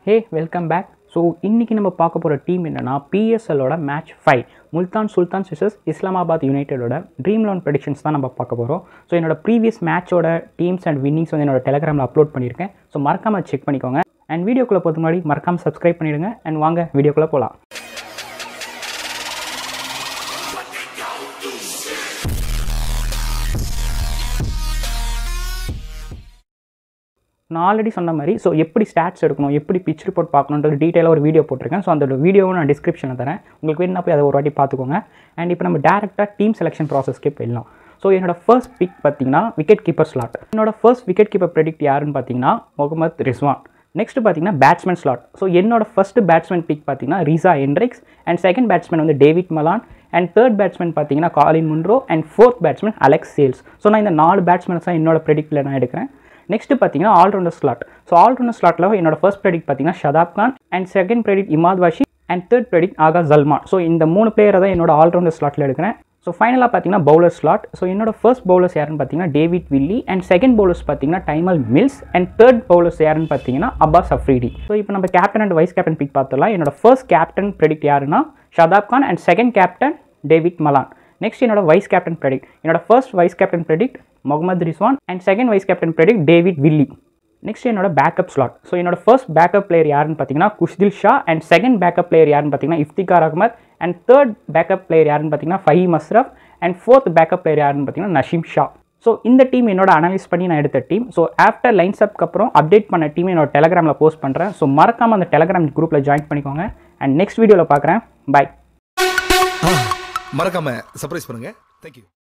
ஹே welcome back so இன்றைக்கி நம்ம பார்க்க போகிற டீம் என்னென்னா பிஎஸ்எல்லோட மேட்ச் ஃபைவ் முல்தான் சுல்தான் சிசஸ் இஸ்லாமாபாத் யுனைடெடோட ட்ரீம் லோன் ப்ரெடிக்ஷன்ஸ் தான் நம்ம பார்க்க போகிறோம் ஸோ என்னோட ப்ரீவியஸ் மேட்சோட டீம்ஸ் அண்ட் வின்னிங்ஸ் வந்து என்னோட டெலகிராமில் அப்லோட் பண்ணியிருக்கேன் ஸோ மறக்காமல் செக் பண்ணிக்கோங்க அண்ட் வீடியோக்குள்ளே போகிறது முன்னாடி மறக்காமல் சப்ஸ்கிரைப் பண்ணிவிடுங்க அண்ட் வாங்க வீடியோக்குள்ளே போகலாம் நான் ஆல்ரெடி சொன்ன மாதிரி ஸோ எப்படி ஸ்டாட்ஸ் எடுக்கணும் எப்படி பிச் ரிப்போர்ட் பார்க்கணுன்றது டீட்டெயிலாக ஒரு வீடியோ போட்டிருக்கேன் ஸோ அந்த வீடியோவும் நான் டிஸ்கிரிப்ஷனில் தரேன் உங்களுக்கு வேணும்னா போய் அதை ஒரு வாட்டி பார்த்துக்கோங்க அண்ட் இப்போ நம்ம டேரெக்டாக டீம் செலெக்ஷன் ப்ராசஸ்க்கே போயிடலாம் ஸோ என்னோட ஃபர்ஸ்ட் பிக் பார்த்தீங்கன்னா விக்கெட் கீப்பர் ஸ்லாட் என்னோட ஃபர்ஸ்ட் விக்கெட் கீப்பர் ப்ரெடிக்ட் யாருன்னு பார்த்தீங்கன்னா முகமது ரிஸ்வான் நெக்ஸ்ட் பார்த்தீங்கன்னா பேட்ஸ்மேன் ஸ்லாட் ஸோ என்னோட ஃபர்ஸ்ட் பேட்ஸ்மேன் பிக் பார்த்தீங்கன்னா Reeza Hendricks and second batsman வந்து David Malan and third batsman பார்த்தீங்கன்னா Colin Munro and fourth batsman Alex Hales so நான் இந்த நாலு பேட்ஸ்மேன்ஸ் தான் என்னோட ப்ரெடிக்டில் நான் எடுக்கிறேன் நெக்ஸ்ட் பார்த்தீங்கன்னா ஆல்ரவுண்டர் ஸ்லாட் ஸோ ஆல்ரவுண்டர் ஸ்லாட்டில் என்னோட ஃபர்ஸ்ட் ப்ரெடிக்ட் பார்த்தீங்கன்னா Shadab Khan and second predict Imad Wasim and third predict Agha Salman so இந்த மூணு பிளேயரை தான் என்னோட ஆல்ரவுண்டர் ஸ்லாட்டில் எடுக்கிறேன் ஸோ ஃபைனலாக பார்த்தீங்கன்னா பவுலர் ஸ்லாட் ஸோ என்னோட ஃபர்ஸ்ட் பவுலர்ஸ் யாருன்னு பார்த்தீங்கன்னா David Willey and second bowlers பார்த்தீங்கன்னா Tymal Mills and third bowlers யாருன்னு பார்த்தீங்கன்னா அப்பாஸ் அஃப்ரீடி ஸோ இப்போ நம்ம captain and vice captain pick பார்த்தலாம் என்னோட ஃபர்ஸ்ட் கேப்டன் ப்ரெடிக்ட் யாருன்னா Shadab Khan and second captain David Malan next என்னோட வைஸ் கேப்டன் ப்ரெடிக்ட் என்னோட first vice captain predict Mohammad Rizwan and second vice captain predict David Willey next என்னோட பேக்கப் ஸ்லாட் ஸோ என்னோட first backup player யாருன்னு பார்த்தீங்கன்னா Khushdil Shah and second backup player யாருன்னு பார்த்தீங்கன்னா Iftikhar Ahmed and third backup player யாருன்னு பார்த்தீங்கன்னா Faheem Ashraf and fourth backup player யாருன்னு பார்த்தீங்கன்னா நஷீம் ஷா ஸோ இந்த டீம் என்னோட அனலைஸ் பண்ணி நான் எடுத்த டீம் ஸோ ஆஃப்டர் லைன்ஸ் அப்க்கு அப்புறம் அப்டேட் பண்ண டீம் என்னோட டெலகிராமில் போஸ்ட் பண்ணுறேன் ஸோ மறக்காமல் அந்த டெலகிராம் குரூப்பில் ஜாயின் பண்ணிக்கோங்க அண்ட் நெக்ஸ்ட் வீடியோவில் பார்க்குறேன் பை மறக்காம சர்ப்ரைஸ் பண்ணுங்க தேங்க்யூ